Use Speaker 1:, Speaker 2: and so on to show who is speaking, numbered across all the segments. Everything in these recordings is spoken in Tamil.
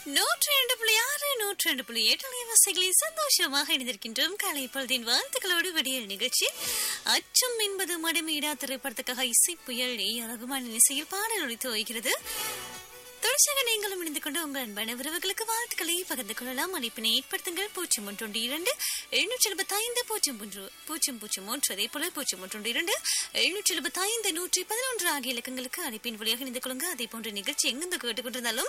Speaker 1: நூற்றி ரெண்டு புள்ளி ஆறு நூற்றி ரெண்டு புள்ளி எட்டு அலைவாசிகளில் சந்தோஷமாக இணைந்திருக்கின்றோம் காலை பொழுதின் வாழ்த்துக்களோடு விடியல் நிகழ்ச்சி அச்சம் என்பது மடமீடா திரைப்படத்துக்காக இசை புயல் ஏ ரகுமான் இசையில் பாடல் ஒழித்து வருகிறது தொடர்ச்சியாக நீங்களும் இணைந்து கொண்டு உங்கள் அன்பான உறவுகளுக்கு வாழ்த்துக்களை பகிர்ந்து கொள்ளலாம் அழைப்பினை ஏற்படுத்துங்கள் பூஜ்ஜியம் ஒன்று இரண்டு எழுநூற்றி எழுபத்தி ஐந்து பூஜ்ஜியம் ஒன்று பூஜ்ஜியம் பூஜ்ஜியம் ஒன்று அதே போல பூஜ்ஜியம் ஒன்று இரண்டு எழுநூற்றி எழுபத்தி ஐந்து நூற்றி பதினொன்று ஆகிய இலக்கங்களுக்கு அழைப்பின் வழியாக இணைந்து கொள்ளுங்க அதே போன்ற நிகழ்ச்சி எங்கிருந்து கேட்டுக்கொண்டிருந்தாலும்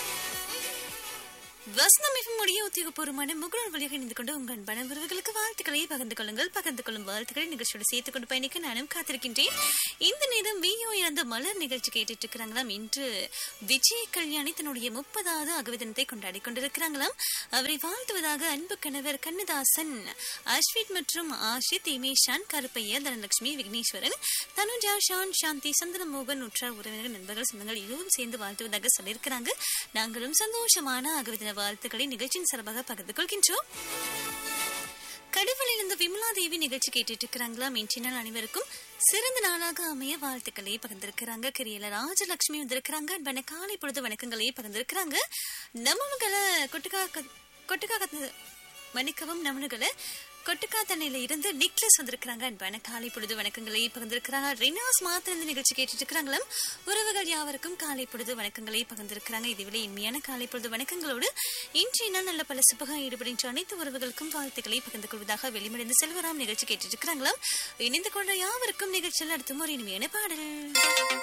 Speaker 1: வசந்தமிகும் உடைய உத்தியோகபூர்வமான முகநூல் வழியாக இணைந்து கொண்டு உங்கள் அன்பான உறவுகளுக்கு வாழ்த்துக்களை பகிர்ந்து கொள்ளுங்கள் பகிர்ந்து கொள்ளும் வாழ்த்துக்களை நிகழ்ச்சியோடு சேர்த்துக் கொண்டு பயணிக்க நானும் காத்திருக்கின்றேன் இந்த நேரம் வியோ அந்த மலர் நிகழ்ச்சி கேட்டுட்டு இருக்கிறாங்களாம் இன்று விஜய கல்யாணி தன்னுடைய முப்பதாவது அகவிதனத்தை கொண்டாடி கொண்டிருக்கிறாங்களாம் அவரை வாழ்த்துவதாக அன்பு கணவர் கண்ணதாசன் அஸ்வித் மற்றும் ஆஷித் இமேஷான் கருப்பையா தனலட்சுமி விக்னேஸ்வரன் தனுஜா ஷான் சாந்தி சந்திரமோகன் உற்றார் உறவினர்கள் நண்பர்கள் சொந்தங்கள் இருவரும் சேர்ந்து வாழ்த்துவதாக சொல்லியிருக்கிறாங்க நாங்களும் சந்தோஷமான அகவிதன வாழ்த்துக்களை நிகழ்ச்சியின் சார்பாக பகிர்ந்து கொள்கின்றோம் கடவுளில் இருந்து விமலா தேவி நிகழ்ச்சி கேட்டுட்டு இருக்கிறாங்களாம் இன்றைய நாள் அனைவருக்கும் சிறந்த நாளாக அமைய வாழ்த்துக்களை பகிர்ந்திருக்கிறாங்க கிரியல ராஜலட்சுமி வந்திருக்கிறாங்க அன்பான காலை பொழுது வணக்கங்களை பகிர்ந்திருக்கிறாங்க நம்மளுகளை கொட்டுக்கா கொட்டுக்கா மன்னிக்கவும் நம்மளுகளை கொட்டுக்காத்தனையில இருந்து நிக்லஸ் வந்திருக்கிறாங்க அன்பான காலை பொழுது வணக்கங்களை பகிர்ந்திருக்கிறாங்க ரினாஸ் மாத்திர இந்த நிகழ்ச்சி கேட்டுட்டு இருக்கிறாங்களாம் உறவுகள் யாவருக்கும் காலை பொழுது வணக்கங்களை பகிர்ந்திருக்கிறாங்க இதுவிட இனிமையான காலை பொழுது வணக்கங்களோடு இன்றைய நாள் நல்ல பல சுபகம் ஈடுபடுகின்ற அனைத்து உறவுகளுக்கும் வாழ்த்துக்களை பகிர்ந்து கொள்வதாக வெளிமடைந்து செல்வராம் நிகழ்ச்சி கேட்டுட்டு இருக்கிறாங்களாம் இணைந்து கொண்ட யாவருக்கும் நிகழ்ச்சியில் அடுத்தும் ஒரு இனிமையான பாடல்